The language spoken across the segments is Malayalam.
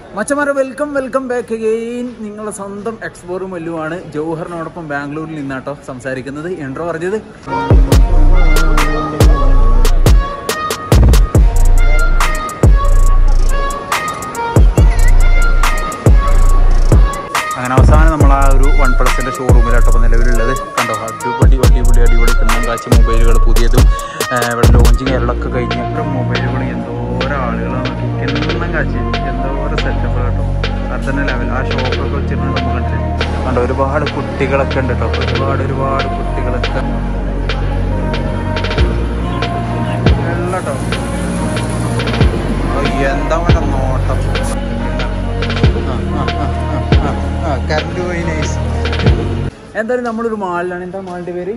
മച്ചമാരെ വെൽക്കം വെൽക്കം ബാക്ക് അഗെയിൻ നിങ്ങളുടെ സ്വന്തം എക്സ്പോറും വല്ലുമാണ് ജൗഹറിനോടൊപ്പം ബാംഗ്ലൂരിൽ നിന്നാട്ടോ സംസാരിക്കുന്നത് എൻട്രോ പറഞ്ഞത് അങ്ങനെ അവസാനം നമ്മൾ ആ ഒരു വൺ പ്ലസിന്റെ ഷോറൂമിലാട്ടോ ഇപ്പോൾ നിലവിലുള്ളത് കണ്ടോ അടിപൊളി അടിപൊളി അടിപൊളി കിണ്ണം കാച്ചി മൊബൈലുകൾ പുതിയതും ആ, ഇവിടെ ലോഞ്ചിങ് എല്ലൊക്കെ കഴിഞ്ഞൊക്കെ മൊബൈലുകൾ എന്തോരം ആളുകളാണ് കിണ്ണം കാച്ചി എന്തോരം സെറ്റപ്പ് കേട്ടോ അത് തന്നെ ലെവൽ ആ ഷോപ്പൊക്കെ വെച്ചിരുന്നത് നമുക്ക് കണ്ടില്ലേ കണ്ടോ ഒരുപാട് കുട്ടികളൊക്കെ ഉണ്ട് കേട്ടോ ഒരുപാട് ഒരുപാട് കുട്ടികളൊക്കെ വെള്ളട്ടോ എന്താ വേണ്ട നോട്ടം കറണ്ട് പോയി നൈസ് എന്തായാലും നമ്മളൊരു മാളിലാണ് എന്താ മാളിന്റെ പേര്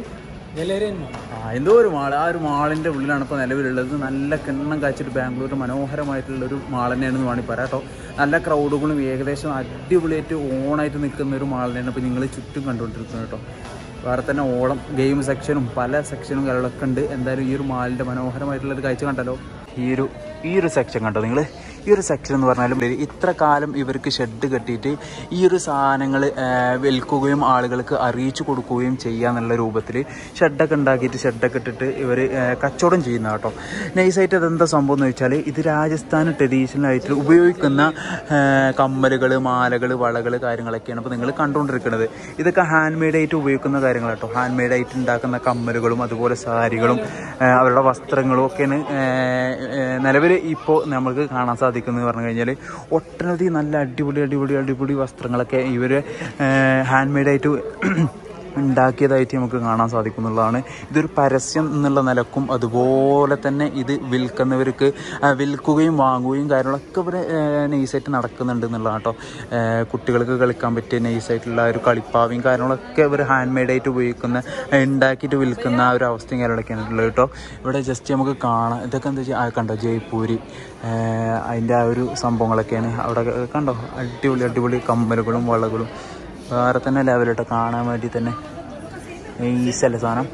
ആ എന്തോ ഒരു മാൾ ആ ഒരു മാളിന്റെ ഉള്ളിലാണ് ഇപ്പോൾ നിലവിലുള്ളത് നല്ല കിണ്ണം കാച്ചിട്ട് ബാംഗ്ലൂർ മനോഹരമായിട്ടുള്ള ഒരു മാൾ തന്നെയാണെന്ന് വേണമെങ്കിൽ പറയാം കേട്ടോ നല്ല ക്രൗഡുകളും ഏകദേശം അടിപൊളിയായിട്ട് ഓണായിട്ട് നിൽക്കുന്ന ഒരു മാൾ തന്നെയാണ് ഇപ്പോൾ നിങ്ങൾ ചുറ്റും കണ്ടുകൊണ്ടിരിക്കുന്നത് കേട്ടോ വേറെ തന്നെ ഓളം ഗെയിം സെക്ഷനും പല സെക്ഷനും കാര്യങ്ങളൊക്കെ ഉണ്ട് എന്തായാലും ഈ ഒരു മാളിന്റെ മനോഹരമായിട്ടുള്ള ഒരു കാഴ്ച കണ്ടല്ലോ ഈ ഒരു ഈ ഒരു സെക്ഷൻ കണ്ടോ നിങ്ങൾ ഈ ഒരു സെക്ഷൻ എന്ന് പറഞ്ഞാലും ഇത്ര കാലം ഇവർക്ക് ഷെഡ് കെട്ടിയിട്ട് ഈ ഒരു സാധനങ്ങൾ വിൽക്കുകയും ആളുകൾക്ക് അറിയിച്ചു കൊടുക്കുകയും ചെയ്യാന്നുള്ള രൂപത്തിൽ ഷെഡൊക്കെ ഉണ്ടാക്കിയിട്ട് ഷെഡൊക്കെ ഇട്ടിട്ട് ഇവർ കച്ചവടം ചെയ്യുന്ന കേട്ടോ നൈസായിട്ട് അതെന്താ സംഭവം എന്ന് വെച്ചാൽ ഇത് രാജസ്ഥാൻ ട്രഡീഷണൽ ആയിട്ട് ഉപയോഗിക്കുന്ന കമ്മലുകൾ മാലകൾ വളകൾ കാര്യങ്ങളൊക്കെയാണ് ഇപ്പോൾ നിങ്ങൾ കണ്ടുകൊണ്ടിരിക്കുന്നത് ഇതൊക്കെ ഹാൻഡ് മെയ്ഡ് ആയിട്ട് ഉപയോഗിക്കുന്ന കാര്യങ്ങൾ കേട്ടോ ഹാൻഡ് മെയ്ഡ് ആയിട്ട് ഉണ്ടാക്കുന്ന കമ്മലുകളും അതുപോലെ സാരികളും ആ, അവരുടെ വസ്ത്രങ്ങളും ഒക്കെയാണ് നിലവിൽ ഇപ്പോൾ നമുക്ക് കാണാൻ സാധിക്കുന്നത് പറഞ്ഞു കഴിഞ്ഞാൽ ഒട്ടനവധി നല്ല അടിപൊളി അടിപൊളി അടിപൊളി വസ്ത്രങ്ങളൊക്കെ ഇവർ ഹാൻഡ് മെയ്ഡായിട്ട് ഉണ്ടാക്കിയതായിട്ട് നമുക്ക് കാണാൻ സാധിക്കുന്നുള്ളതാണ് ഇതൊരു പരസ്യം എന്നുള്ള നിലക്കും അതുപോലെ തന്നെ ഇത് വിൽക്കുന്നവർക്ക് ആ, വിൽക്കുകയും വാങ്ങുകയും കാര്യങ്ങളൊക്കെ ഇവർ നൈസായിട്ട് നടക്കുന്നുണ്ട് എന്നുള്ളതാണ് കേട്ടോ കുട്ടികൾക്ക് കളിക്കാൻ പറ്റിയ നൈസായിട്ടുള്ള ഒരു കളിപ്പാവയും കാര്യങ്ങളൊക്കെ ഇവർ ഹാൻഡ് മെയ്ഡായിട്ട് ഉപയോഗിക്കുന്ന ആ, ഉണ്ടാക്കിയിട്ട് വിൽക്കുന്ന ആ ഒരു അവസ്ഥയും കാര്യങ്ങളൊക്കെയാണ് ഉള്ളത് കേട്ടോ ഇവിടെ ജസ്റ്റ് നമുക്ക് കാണാം ഇതൊക്കെ എന്താ വെച്ചാൽ കണ്ടോ ജയ്പൂരി അതിൻ്റെ ആ ഒരു സംഭവങ്ങളൊക്കെയാണ് അവിടെ കണ്ടോ അടിപൊളി അടിപൊളി കമ്മലുകളും വളകളും വേറെ തന്നെ ലെവലിട്ട് കാണാൻ വേണ്ടി തന്നെ ഈസല്ല സാധനം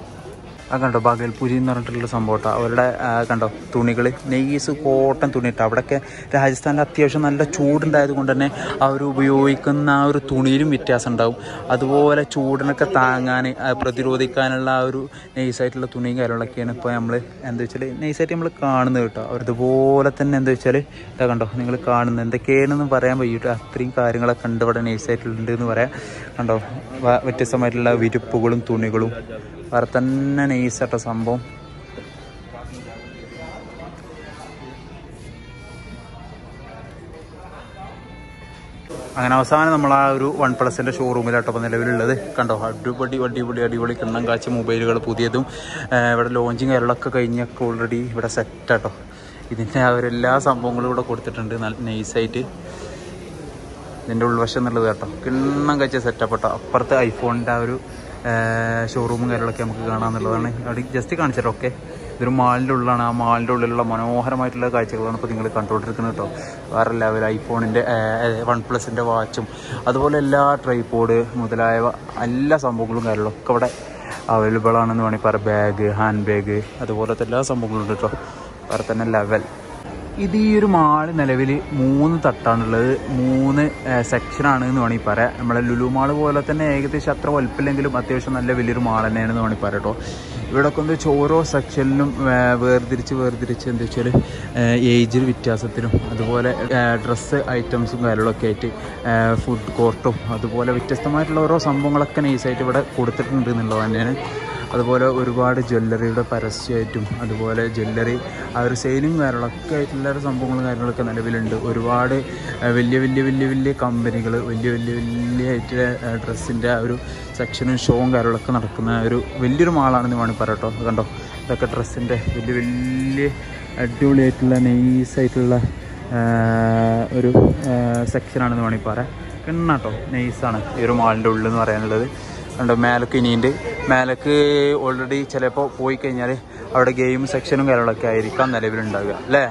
ആ കണ്ടോ ബഗൽപൂരി എന്ന് പറഞ്ഞിട്ടുള്ള സംഭവം കേട്ടോ അവരുടെ ആ, കണ്ടോ തുണികൾ നെയ്സ് കോട്ടൺ തുണി ഇട്ടോ അവിടെയൊക്കെ രാജസ്ഥാനിൽ അത്യാവശ്യം നല്ല ചൂടുണ്ടായത് കൊണ്ട് തന്നെ അവർ ഉപയോഗിക്കുന്ന ആ ഒരു തുണിയിലും വ്യത്യാസം ഉണ്ടാവും അതുപോലെ ചൂടിനൊക്കെ താങ്ങാൻ ആ, പ്രതിരോധിക്കാനുള്ള ആ ഒരു നൈസായിട്ടുള്ള തുണിയും കാര്യങ്ങളൊക്കെയാണ് ഇപ്പോൾ നമ്മൾ എന്താ വെച്ചാൽ നൈസായിട്ട് നമ്മൾ കാണുന്നത് കേട്ടോ അവരതുപോലെ തന്നെ എന്താ വെച്ചാൽ ഇതാ കണ്ടോ നിങ്ങൾ കാണുന്നത് എന്തൊക്കെയാണെന്ന് പറയാൻ വയ്യിട്ട് അത്രയും കാര്യങ്ങളൊക്കെ ഉണ്ട് ഇവിടെ നൈസായിട്ടുണ്ട് എന്ന് പറയാം കണ്ടോ വ- വ്യത്യസ്തമായിട്ടുള്ള വിരിപ്പുകളും തുണികളും വേറെ തന്നെ നൈസായിട്ട സംഭവം അങ്ങനെ അവസാനം നമ്മൾ ആ ഒരു വൺ പ്ലസിന്റെ ഷോറൂമിലാട്ടോ ഇപ്പോൾ നിലവിലുള്ളത് കണ്ടോ അടിപൊളി അടിപൊളി അടിപൊളി കിണ്ണം കാച്ച മൊബൈലുകൾ പുതിയതും ആ, ഇവിടെ ലോഞ്ചിങ് കാര്യങ്ങളൊക്കെ കഴിഞ്ഞൊക്കെ ഓൾറെഡി ഇവിടെ സെറ്റാട്ടോ ഇതിൻ്റെ ആ ഒരു എല്ലാ സംഭവങ്ങളും ഇവിടെ കൊടുത്തിട്ടുണ്ട് നല്ല നൈസായിട്ട് ഇതിൻ്റെ ഉൾവശം എന്നുള്ളത് കേട്ടോ കിണ്ണം കഴിച്ച സെറ്റപ്പ് കേട്ടോ അപ്പുറത്തെ ഐഫോണിൻ്റെ ആ ഒരു ഷോറൂമും കാര്യങ്ങളൊക്കെ നമുക്ക് കാണാമെന്നുള്ളതാണ് അവിടെ ജസ്റ്റ് കാണിച്ചിട്ടോ ഓക്കെ ഇതൊരു മാളിൻ്റെ ഉള്ളിലാണ് ആ മാളിൻ്റെ ഉള്ളിലുള്ള മനോഹരമായിട്ടുള്ള കാഴ്ചകളാണ് ഇപ്പോൾ നിങ്ങൾ കണ്ടുകൊണ്ടിരിക്കുന്നത് കേട്ടോ വേറെ ലെവൽ ഐഫോണിൻ്റെ വൺ പ്ലസിൻ്റെ വാച്ചും അതുപോലെ എല്ലാ ട്രൈപോഡ് മുതലായവ എല്ലാ സംഭവങ്ങളും കാര്യങ്ങളൊക്കെ ഇവിടെ അവൈലബിൾ ആണെന്ന് വേണമെങ്കിൽ പറയാം ബാഗ് ഹാൻഡ് ബാഗ് അതുപോലത്തെ എല്ലാ സംഭവങ്ങളും ഉണ്ട് കേട്ടോ വേറെ തന്നെ ലെവൽ ഇത് ഈ ഒരു മാള് നിലവിൽ മൂന്ന് തട്ടാണുള്ളത് മൂന്ന് സെക്ഷനാണ് എന്ന് വേണമെങ്കിൽ പറയാം നമ്മളെ ലുലു മാള് പോലെ തന്നെ ഏകദേശം അത്ര വലുപ്പമില്ലെങ്കിലും അത്യാവശ്യം നല്ല വലിയൊരു മാൾ തന്നെയാണെന്ന് വേണമെങ്കിൽ പറയാം കേട്ടോ ഇവിടെ ഒക്കെ എന്താ വെച്ചാൽ ഓരോ സെക്ഷനിലും വേർതിരിച്ച് വേർതിരിച്ച് എന്താ വെച്ചാൽ ഏജിൽ വ്യത്യാസത്തിലും അതുപോലെ ഡ്രസ്സ് ഐറ്റംസും കാര്യങ്ങളൊക്കെ ആയിട്ട് ഫുഡ് കോർട്ടും അതുപോലെ വ്യത്യസ്തമായിട്ടുള്ള ഓരോ സംഭവങ്ങളൊക്കെ നൈസായിട്ട് ഇവിടെ കൊടുത്തിട്ടുണ്ട് എന്നുള്ളത് തന്നെയാണ് അതുപോലെ ഒരുപാട് ജ്വല്ലറിയുടെ പരസ്യമായിട്ടും അതുപോലെ ജ്വല്ലറി ആ ഒരു സെയിലും കാര്യങ്ങളൊക്കെ ആയിട്ടുള്ള ഒരു സംഭവങ്ങളും കാര്യങ്ങളൊക്കെ നിലവിലുണ്ട് ഒരുപാട് ആ, വലിയ വലിയ വലിയ വലിയ കമ്പനികൾ വലിയ വലിയ വലിയ ആയിട്ട് ഡ്രസ്സിൻ്റെ ആ ഒരു സെക്ഷനും ഷോവും കാര്യങ്ങളൊക്കെ നടക്കുന്ന ഒരു വലിയൊരു മാളാണെന്ന് വേണമെങ്കിൽ പറയാം കേട്ടോ കണ്ടോ ഇതൊക്കെ ഡ്രസ്സിൻ്റെ വലിയ വലിയ അടിപൊളിയായിട്ടുള്ള നൈസായിട്ടുള്ള ഒരു സെക്ഷനാണെന്ന് വേണമെങ്കിൽ പറയാം കിണ്ണാട്ടോ നൈസാണ് ഈ ഒരു മാളിൻ്റെ ഉള്ളിൽ എന്ന് പറയാനുള്ളത് ഉണ്ട് മേലക്ക് ഇനിയുണ്ട് മേലക്ക് ഓൾറെഡി ചിലപ്പോൾ പോയി കഴിഞ്ഞാൽ അവിടെ ഗെയിം സെക്ഷനും കാര്യങ്ങളൊക്കെ ആയിരിക്കാം നിലവിലുണ്ടാവുക അല്ലേ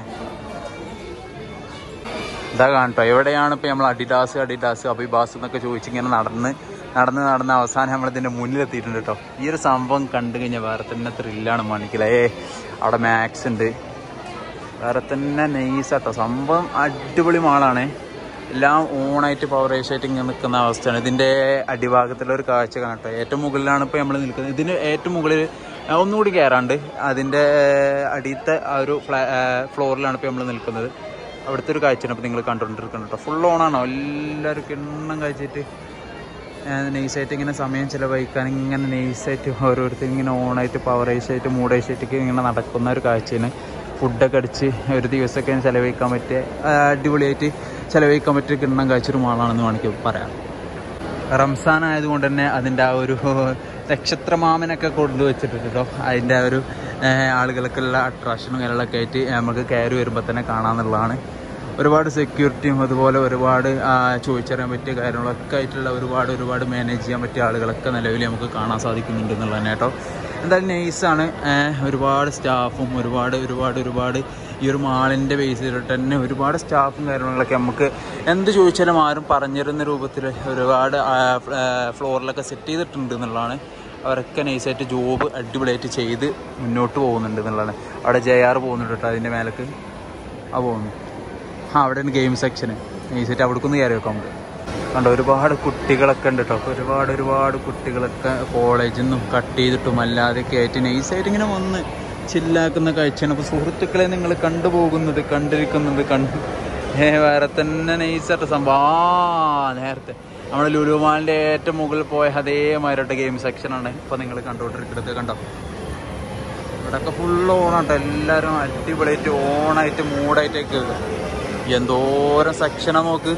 ഇതാ കാണട്ടോ എവിടെയാണ് ഇപ്പോൾ നമ്മൾ അഡിഡാസ് അഡിഡാസ് അഭിബാസ് എന്നൊക്കെ ചോദിച്ചിങ്ങനെ നടന്ന് നടന്ന് നടന്ന് അവസാനം നമ്മളിതിൻ്റെ മുന്നിലെത്തിയിട്ടുണ്ട് കേട്ടോ ഈ ഒരു സംഭവം കണ്ടു കഴിഞ്ഞാൽ വേറെ തന്നെ ത്രില്ലാണ് മണിക്കിലേ അവിടെ മാക്സ് ഉണ്ട് വേറെ തന്നെ നൈസാട്ടോ സംഭവം അടിപൊളി മാളാണ് എല്ലാം ഓണായിട്ട് പവറേഷായിട്ട് ഇങ്ങനെ നിൽക്കുന്ന അവസ്ഥയാണ് ഇതിൻ്റെ അടിഭാഗത്തുള്ള ഒരു കാഴ്ച കാണട്ടെ ഏറ്റവും മുകളിലാണ് ഇപ്പോൾ നമ്മൾ നിൽക്കുന്നത് ഇതിന് ഏറ്റവും മുകളിൽ ആ, ഒന്നുകൂടി കയറാണ്ട് അതിൻ്റെ അടിയത്തെ ആ ഒരു ഫ്ലാ ഫ്ലോറിലാണ് ഇപ്പോൾ നമ്മൾ നിൽക്കുന്നത് അവിടുത്തെ ഒരു കാഴ്ചയാണ് ഇപ്പോൾ നിങ്ങൾ കണ്ടുകൊണ്ടിരിക്കുന്നത് കേട്ടോ ഫുൾ ഓണാണോ എല്ലാവരും കിണ്ണം കഴിച്ചിട്ട് നൈസായിട്ട് ഇങ്ങനെ സമയം ചിലവഴിക്കാൻ ഇങ്ങനെ നൈസായിട്ട് ഓരോരുത്തർ ഇങ്ങനെ ഓണായിട്ട് പവറേഷായിട്ട് മൂടേഷായിട്ട് ഇങ്ങനെ നടക്കുന്ന ഒരു കാഴ്ചയാണ് ഫുഡൊക്കെ അടിച്ച് ഒരു ദിവസമൊക്കെ ചിലവഴിക്കാൻ പറ്റിയ ആ, അടിപൊളിയായിട്ട് ചിലവഴിക്കാൻ പറ്റിയ കിണ്ണം കഴിച്ചൊരു മാളാണെന്ന് വേണമെങ്കിൽ പറയാം റംസാൻ ആയതുകൊണ്ട് തന്നെ അതിൻ്റെ ആ ഒരു നക്ഷത്രമാമനൊക്കെ കൊണ്ടുവച്ചിട്ടുണ്ട് കേട്ടോ അതിൻ്റെ ആ ഒരു ഏഹ്, ആളുകൾക്കുള്ള അട്രാക്ഷനും കാര്യങ്ങളൊക്കെ ആയിട്ട് നമുക്ക് കയറി വരുമ്പോൾ തന്നെ കാണാമെന്നുള്ളതാണ് ഒരുപാട് സെക്യൂരിറ്റിയും അതുപോലെ ഒരുപാട് ആ, ചോദിച്ചറിയാൻ പറ്റിയ കാര്യങ്ങളൊക്കെ ആയിട്ടുള്ള ഒരുപാട് ഒരുപാട് മാനേജ് ചെയ്യാൻ പറ്റിയ ആളുകളൊക്കെ നിലവിൽ നമുക്ക് കാണാൻ സാധിക്കുന്നുണ്ട് എന്നുള്ളതാണ് കേട്ടോ എന്തായാലും നൈസാണ് ഒരുപാട് സ്റ്റാഫും ഒരുപാട് ഒരുപാട് ഒരുപാട് ഈ ഒരു മാളിൻ്റെ ബേസ് ചെയ്തിട്ട് തന്നെ ഒരുപാട് സ്റ്റാഫും കാര്യങ്ങളൊക്കെ നമുക്ക് എന്ത് ചോദിച്ചാലും ആരും പറഞ്ഞിരുന്ന രൂപത്തിൽ ഒരുപാട് ആ, ഫ്ല- ആ, ഫ്ലോറിലൊക്കെ സെറ്റ് ചെയ്തിട്ടുണ്ട് എന്നുള്ളതാണ് അവരൊക്കെ നൈസായിട്ട് ജോബ് അടിപൊളിയായിട്ട് ചെയ്ത് മുന്നോട്ട് പോകുന്നുണ്ട് എന്നുള്ളതാണ് അവിടെ ജെ ആർ പോകുന്നുണ്ട് കേട്ടോ അതിൻ്റെ മേലേക്ക് ആ പോകുന്നു ആ അവിടെയാണ് ഗെയിം സെക്ഷന് നൈസായിട്ട് അവിടേക്കൊന്ന് കയറി വെക്കാം നമുക്ക് കണ്ടോ ഒരുപാട് കുട്ടികളൊക്കെ ഉണ്ട് കേട്ടോ അപ്പോൾ ഒരുപാട് ഒരുപാട് കുട്ടികളൊക്കെ കോളേജിൽ നിന്നും കട്ട് ചെയ്തിട്ടും അല്ലാതെയൊക്കെ ആയിട്ട് നൈസായിട്ട് ഇങ്ങനെ വന്ന് ചില്ലാക്കുന്ന കാഴ്ചയാണ് അപ്പോൾ സുഹൃത്തുക്കളെ നിങ്ങൾ കണ്ടുപോകുന്നത് കണ്ടിരിക്കുന്നത് കണ്ട് ഏ, വേറെ തന്നെ നൈസായിട്ട് സംഭവം ആ നേരത്തെ നമ്മുടെ ലുലുമാലിൻ്റെ ഏറ്റവും മുകളിൽ പോയ അതേമാതിരിയുടെ ഗെയിം സെക്ഷനാണ് ഇപ്പോൾ നിങ്ങൾ കണ്ടുകൊണ്ടിരിക്കുന്നത് കണ്ടോ ഇവിടെയൊക്കെ ഫുള്ള് ഓണാട്ടോ എല്ലാവരും അടിപൊളിയായിട്ട് ഓണായിട്ട് മൂടായിട്ടൊക്കെ എന്തോരം സെക്ഷനാ നോക്ക്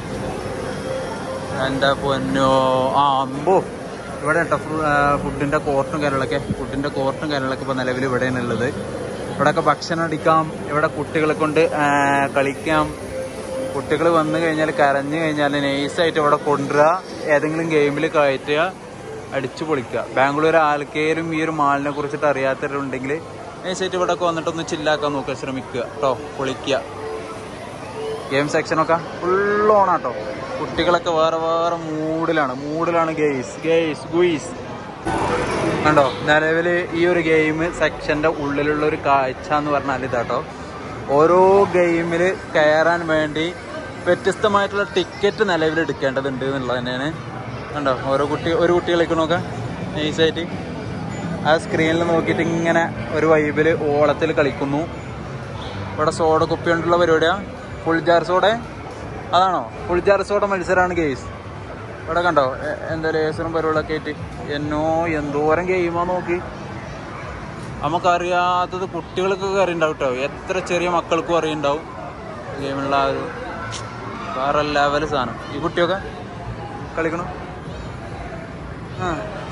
എൻ്റെ പൊന്നോ ആ അമ്പോ ഇവിടെ കേട്ടോ ഫുഡിൻ്റെ കോർട്ടും കാര്യങ്ങളൊക്കെ ഫുഡിൻ്റെ കോർട്ടും കാര്യങ്ങളൊക്കെ ഇപ്പോൾ നിലവിൽ ഇവിടെയാണ് ഉള്ളത് ഇവിടെയൊക്കെ ഭക്ഷണം അടിക്കാം ഇവിടെ കുട്ടികളെ കൊണ്ട് ആ, കളിക്കാം കുട്ടികൾ വന്നു കഴിഞ്ഞാൽ കരഞ്ഞു കഴിഞ്ഞാൽ നൈസായിട്ട് ഇവിടെ കൊണ്ടുവരിക ഏതെങ്കിലും ഗെയിമിൽ കയറ്റുക അടിച്ചു പൊളിക്കുക ബാംഗ്ലൂർ ആൾക്കാരും ഈ ഒരു മാളിനെ കുറിച്ചിട്ട് അറിയാത്തവരുണ്ടെങ്കിൽ നൈസായിട്ട് ഇവിടെ ഒക്കെ വന്നിട്ടൊന്ന് ചില്ലാക്കാൻ നോക്കുക ശ്രമിക്കുക കേട്ടോ പൊളിക്കുക ഗെയിം സെക്ഷനൊക്കെ ഫുൾ ഓണാട്ടോ കുട്ടികളൊക്കെ വേറെ വേറെ മൂഡിലാണ് മൂഡിലാണ് ഗെയ്സ് ഗെയ്സ് ഗുയിസ് കണ്ടോ നിലവിൽ ഈ ഒരു ഗെയിം സെക്ഷൻ്റെ ഉള്ളിലുള്ള ഒരു കാഴ്ച എന്ന് പറഞ്ഞാൽ ഇതാട്ടോ ഓരോ ഗെയിമിൽ കയറാൻ വേണ്ടി വ്യത്യസ്തമായിട്ടുള്ള ടിക്കറ്റ് നിലവിൽ എടുക്കേണ്ടതുണ്ട് എന്നുള്ളത് തന്നെയാണ് കണ്ടോ ഓരോ കുട്ടി ഒരു കുട്ടികളേക്ക് നോക്കാം നൈസായിട്ട് ആ സ്ക്രീനിൽ നോക്കിയിട്ട് ഇങ്ങനെ ഒരു വൈബിൽ ഓളത്തിൽ കളിക്കുന്നു ഇവിടെ സോഡ കുപ്പി കൊണ്ടുള്ള പരിപാടിയാ ഫുൾ ജാർ സോഡ അതാണോ ഫുൾ ജാർ സോഡ മത്സരമാണ് ഗെയ്സ് ഇവിടെ കണ്ടോ എ- എന്താ ലേസറും പരിപാടിയൊക്കെ ആയിട്ട് എന്നോ എന്തോരം ഗെയിമാ നോക്കി നമുക്കറിയാത്തത് കുട്ടികൾക്കൊക്കെ അറിയുണ്ടാവും കേട്ടോ എത്ര ചെറിയ മക്കൾക്കും അറിയുണ്ടാവും ഗെയിമുള്ള ആ ഒരു വേറെ ലെവൽ സാധനം ഈ കുട്ടിയൊക്കെ കളിക്കണം ആ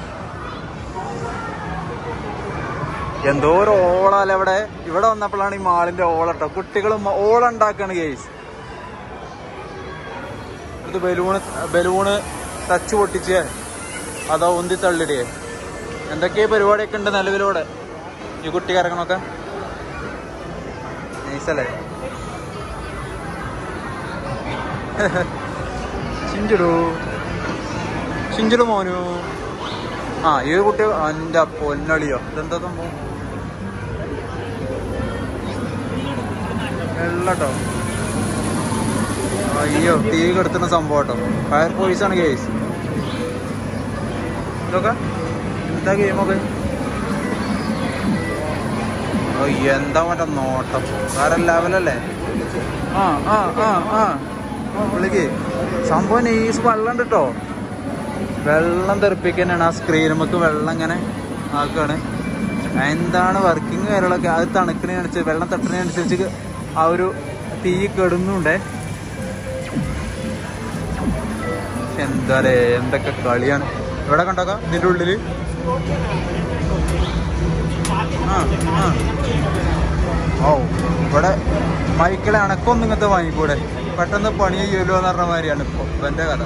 എന്തോ ഒരു ഓളാല ഇവിടെ ഇവിടെ വന്നപ്പോഴാണ് ഈ മാളിന്റെ ഓളട്ടോ കുട്ടികളും ഓള ഉണ്ടാക്കാണ് ഗെയ്സ് ഇത് ബലൂണ് ബലൂണ് ടച്ച് പൊട്ടിച്ച് അതോ ഉന്തി തള്ളിടേ എന്തൊക്കെ പരിപാടിയൊക്കെ ഉണ്ട് നിലവിലൂടെ ഈ കുട്ടി കറങ്ങണമൊക്കെ നൈസല്ലേ ചിഞ്ചിടൂ ചിഞ്ചിടു മോനു ആ ഈ കുട്ടി എൻ്റെ പൊന്നളിയോ ഇതെന്താ സംഭവം വെള്ളട്ടോ അയ്യോ തീ കെടുത്തുന്ന സംഭവം കേട്ടോ ഫയർ ഫോഴ്സ് ആണ് കേസ് ഇതൊക്കെ എന്താ ഗെയിമൊക്കെ ഓ എന്താ മറ്റേ നോട്ടം വേറെ ലെവലല്ലേ ആ ആ ആ ആ വിളിക്ക് സംഭവം നൈസ് വെള്ളം ഉണ്ട് കേട്ടോ വെള്ളം തെറിപ്പിക്കാനാണ് ആ സ്ക്രീനുമൊക്കെ വെള്ളം ഇങ്ങനെ ആക്കുകയാണ് എന്താണ് വർക്കിംഗ് കാര്യങ്ങളൊക്കെ അത് തണുക്കുന്നതിനനുസരിച്ച് വെള്ളം തട്ടുന്നതിനനുസരിച്ച് ആ ഒരു തീ കെടുന്നുണ്ടേ എന്താ പറയേ എന്തൊക്കെ കളിയാണ് ഇവിടെ കണ്ടോക്ക ഇതിൻ്റെ ഉള്ളില് ആ ആ ഓ ഇവിടെ മൈക്കിളെ അണക്കൊന്നും ഇങ്ങനത്തെ വാങ്ങിക്കൂടെ പെട്ടെന്ന് പണി ചെയ്യുമല്ലോ എന്ന് പറഞ്ഞ മാതിരിയാണ് ഇപ്പോൾ ഇവൻ്റെ കഥ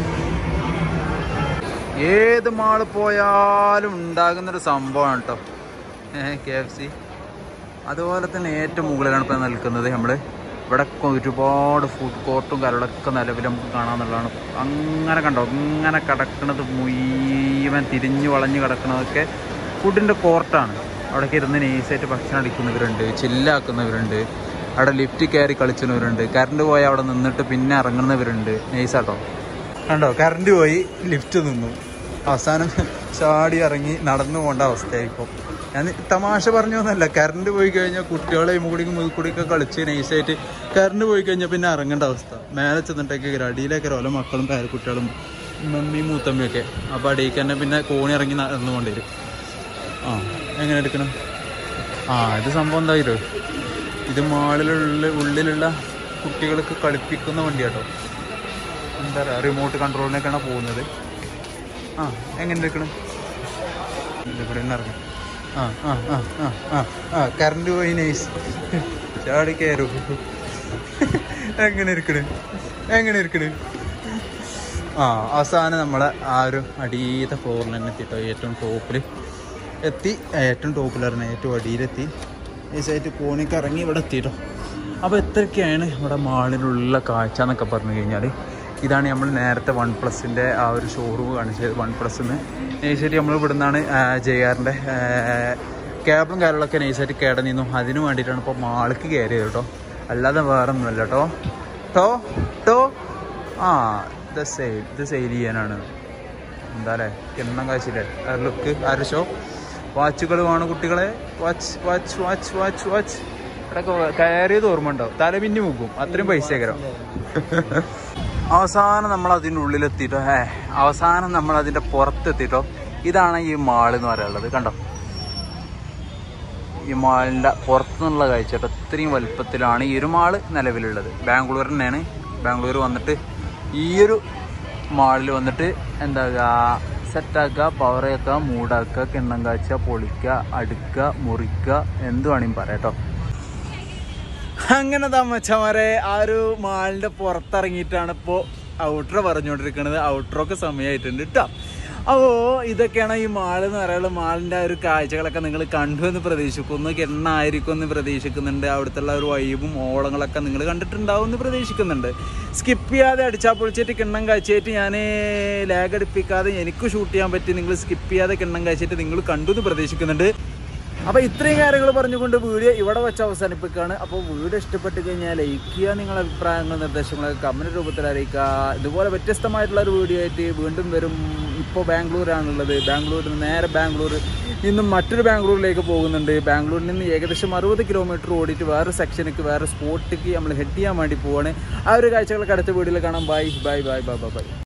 ഏത് മാള് പോയാലും ഉണ്ടാകുന്നൊരു സംഭവമാണ് കേട്ടോ കെ എഫ് സി അതുപോലെ തന്നെ ഏറ്റവും മുകളിലാണ് ഇപ്പോൾ നിൽക്കുന്നത് നമ്മൾ ഇവിടെ ഒക്കെ ഒരുപാട് ഫുഡ് കോർട്ടും കാര്യങ്ങളൊക്കെ നിലവിൽ നമുക്ക് കാണാമെന്നുള്ളതാണ് അങ്ങനെ കണ്ടോ ഇങ്ങനെ കിടക്കുന്നത് മുഴുവൻ തിരിഞ്ഞു വളഞ്ഞ് കിടക്കുന്നതൊക്കെ ഫുഡിൻ്റെ കോർട്ടാണ് അവിടേക്ക് ഇരുന്ന് നൈസായിട്ട് ഭക്ഷണം അടിക്കുന്നവരുണ്ട് ചില്ലാക്കുന്നവരുണ്ട് അവിടെ ലിഫ്റ്റ് കയറി കളിച്ചവരുണ്ട് കറണ്ട് പോയി അവിടെ നിന്നിട്ട് പിന്നെ ഇറങ്ങുന്നവരുണ്ട് നൈസാട്ടോ കണ്ടോ കറണ്ട് പോയി ലിഫ്റ്റ് നിന്നു അവസാനം ചാടി ഇറങ്ങി നടന്നു പോകേണ്ട അവസ്ഥയായിപ്പോൾ ഞാൻ തമാശ പറഞ്ഞൊന്നുമല്ല കറണ്ട് പോയി കഴിഞ്ഞാൽ കുട്ടികളെ മുകുടിക്കും മുതുക്കുടിയൊക്കെ കളിച്ച് നൈസായിട്ട് കറണ്ട് പോയി കഴിഞ്ഞാൽ പിന്നെ ഇറങ്ങേണ്ട അവസ്ഥ മേലെ ചെന്നിട്ടേക്ക് അടിയിലേക്ക് ഓരോ മക്കളും പേരക്കുട്ടികളും മമ്മിയും മൂത്തമ്മയൊക്കെ അപ്പോൾ അടിയിലേക്ക് തന്നെ പിന്നെ കോണി ഇറങ്ങി നടന്നു കൊണ്ടുവരും ആ എങ്ങനെ എടുക്കണം ആ ഇത് സംഭവം എന്തായാലും ഇത് മാളിലുള്ള ഉള്ളിലുള്ള കുട്ടികൾക്ക് കളിപ്പിക്കുന്ന വണ്ടിയാട്ടോ എന്താ പറയുക റിമോട്ട് കൺട്രോളിനൊക്കെയാണ് പോകുന്നത് ആ എങ്ങനെ എടുക്കണം ഇവിടെ നിന്ന് ഇറങ്ങി ആ ആ ആ ആ ആ ആ കറണ്ട് പോയി നൈസ് ചാടി കയറൂ എങ്ങനെ ഇരിക്കണ് എങ്ങനെ ഇരിക്കണ് ആ അവസാനം നമ്മളെ ആ ഒരു അടിയത്തെ ഫ്ലോറിൽ തന്നെ എത്തിട്ടോ ഏറ്റവും ടോപ്പിൽ എത്തി ഏറ്റവും ടോപ്പിലായിരുന്നു ഏറ്റവും അടിയിലെത്തി നൈസായിട്ട് കോണിക്ക് ഇറങ്ങി ഇവിടെ എത്തിട്ടോ അപ്പോൾ ഇത്രയൊക്കെയാണ് ഇവിടെ മാളിലുള്ള കാഴ്ച എന്നൊക്കെ പറഞ്ഞു കഴിഞ്ഞാൽ ഇതാണ് നമ്മൾ നേരത്തെ വൺ പ്ലസിൻ്റെ ആ ഒരു ഷോറൂം കാണിച്ചത് വൺ പ്ലസ് എന്ന് നൈസായിട്ട് നമ്മൾ ഇവിടെ നിന്നാണ് ജെ ആറിൻ്റെ കേബിളും കാര്യങ്ങളൊക്കെ നൈസായിട്ട് കേടനിന്നു അതിന് വേണ്ടിയിട്ടാണ് ഇപ്പോൾ മാൾക്ക് കയറിയത് കേട്ടോ അല്ലാതെ വേറെ ഒന്നുമല്ല കേട്ടോ ടോ ടോ ആ ഇത് സെയിൽ ഇത് സെയിൽ ചെയ്യാനാണ് എന്താ അല്ലേ കിണ്ണം കാഴ്ചയില്ലേ ആ ലുക്ക് ആരുടെ ഷോ വാച്ചുകൾ വേണം കുട്ടികളെ watch watch watch watch watch ഇവിടെ കയറിയത് ഓർമ്മ ഉണ്ടാവും തല പിന്നി മുക്കും അത്രയും പൈസ അവസാനം നമ്മൾ അതിൻ്റെ ഉള്ളിലെത്തിയിട്ടോ ഏ അവസാനം നമ്മൾ അതിൻ്റെ പുറത്തെത്തിയിട്ടോ ഇതാണ് ഈ മാൾ എന്ന് പറയുള്ളത് കണ്ടോ ഈ മാളിൻ്റെ പുറത്തുനിന്നുള്ള കാഴ്ച കേട്ടോ ഇത്രയും വലുപ്പത്തിലാണ് ഈ ഒരു മാള് നിലവിലുള്ളത് ബാംഗ്ലൂർ തന്നെയാണ് ബാംഗ്ലൂർ വന്നിട്ട് ഈ ഒരു മാളിൽ വന്നിട്ട് എന്താ സെറ്റാക്കുക പവറേക്കുക മൂടാക്കുക കിണ്ണം കാച്ചുക പൊളിക്കുക അടുക്കുക മുറിക്കുക എന്ത് വേണമെങ്കിലും പറയാം കേട്ടോ അങ്ങനെ തമ്മച്ചമാരെ ആ ഒരു മാളിന്റെ പുറത്തിറങ്ങിയിട്ടാണ് ഇപ്പോൾ ഔട്ടർ പറഞ്ഞുകൊണ്ടിരിക്കുന്നത് ഔട്ടറൊക്കെ സമയമായിട്ടുണ്ട് കേട്ടോ അപ്പോൾ ഇതൊക്കെയാണ് ഈ മാൾ എന്ന് പറയുന്നത് മാളിൻ്റെ ആ ഒരു കാഴ്ചകളൊക്കെ നിങ്ങൾ കണ്ടു എന്ന് പ്രതീക്ഷിക്കുന്നു എണ്ണായിരിക്കും എന്ന് പ്രതീക്ഷിക്കുന്നുണ്ട് അവിടുത്തെ ഒരു വൈബും ഓളങ്ങളൊക്കെ നിങ്ങൾ കണ്ടിട്ടുണ്ടാവും എന്ന് പ്രതീക്ഷിക്കുന്നുണ്ട് സ്കിപ്പ് ചെയ്യാതെ അടിച്ചാൽ പൊളിച്ചിട്ട് കിണ്ണം കാഴ്ചയായിട്ട് ഞാൻ ലാഗ് അടുപ്പിക്കാതെ എനിക്ക് ഷൂട്ട് ചെയ്യാൻ പറ്റി നിങ്ങൾ സ്കിപ്പ് ചെയ്യാതെ കിണ്ണം കാഴ്ചയായിട്ട് നിങ്ങൾ കണ്ടു എന്ന് പ്രതീക്ഷിക്കുന്നുണ്ട് അപ്പോൾ ഇത്രയും കാര്യങ്ങൾ പറഞ്ഞുകൊണ്ട് വീഡിയോ ഇവിടെ വെച്ച് അവസാനിപ്പിക്കുകയാണ് അപ്പോൾ വീഡിയോ ഇഷ്ടപ്പെട്ട് കഴിഞ്ഞാൽ ലൈക്ക് ചെയ്യുക നിങ്ങളുടെ അഭിപ്രായങ്ങൾ നിർദ്ദേശങ്ങളൊക്കെ കമൻറ്റ് രൂപത്തിൽ അറിയിക്കുക ഇതുപോലെ വ്യത്യസ്തമായിട്ടുള്ള ഒരു വീഡിയോ ആയിട്ട് വീണ്ടും വരും ഇപ്പോൾ ബാംഗ്ലൂരാണുള്ളത് ബാംഗ്ലൂരിൽ നിന്ന് നേരെ ബാംഗ്ലൂർ നിന്നും മറ്റൊരു ബാംഗ്ലൂരിലേക്ക് പോകുന്നുണ്ട് ബാംഗ്ലൂരിൽ നിന്ന് ഏകദേശം അറുപത് കിലോമീറ്റർ ഓടിയിട്ട് വേറെ സെക്ഷനിക്ക് വേറെ സ്പോട്ടിലേക്ക് നമ്മൾ ഹെഡ് ചെയ്യാൻ വേണ്ടി പോവാണ് ആ ഒരു കാഴ്ചകളൊക്കെ അടുത്ത വീഡിയോയിൽ കാണാം bye bye bye bye bye by